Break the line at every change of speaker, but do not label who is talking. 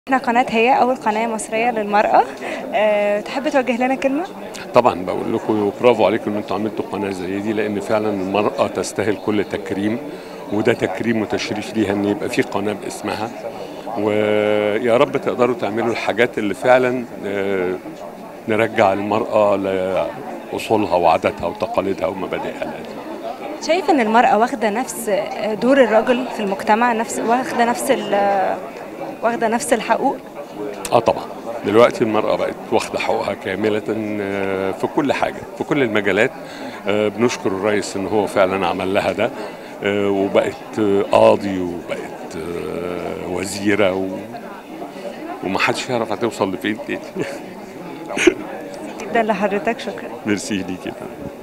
احنا قناة هي أول قناة مصرية للمرأة أه تحب توجه لنا كلمة؟
طبعا بقول لكم برافو عليكم ان انتم عملتوا قناه زي دي لان فعلا المراه تستاهل كل تكريم وده تكريم وتشريف ليها ان يبقى في قناه باسمها ويا رب تقدروا تعملوا الحاجات اللي فعلا آه، نرجع المراه لاصولها وعاداتها وتقاليدها ومبادئها القديمه
شايف إن المرأة واخدة نفس دور الرجل في المجتمع نفس واخدة نفس ال- واخدة نفس الحقوق؟
اه طبعا دلوقتي المرأة بقت واخدة حقوقها كاملة آه، في كل حاجة في كل المجالات آه، بنشكر الرئيس ان هو فعلا عمل لها ده آه، وبقت آه، قاضي وبقت آه، وزيرة و... ومحدش يعرف هتوصل لفين تاني
جدا لحضرتك شكرا
ميرسي ليكي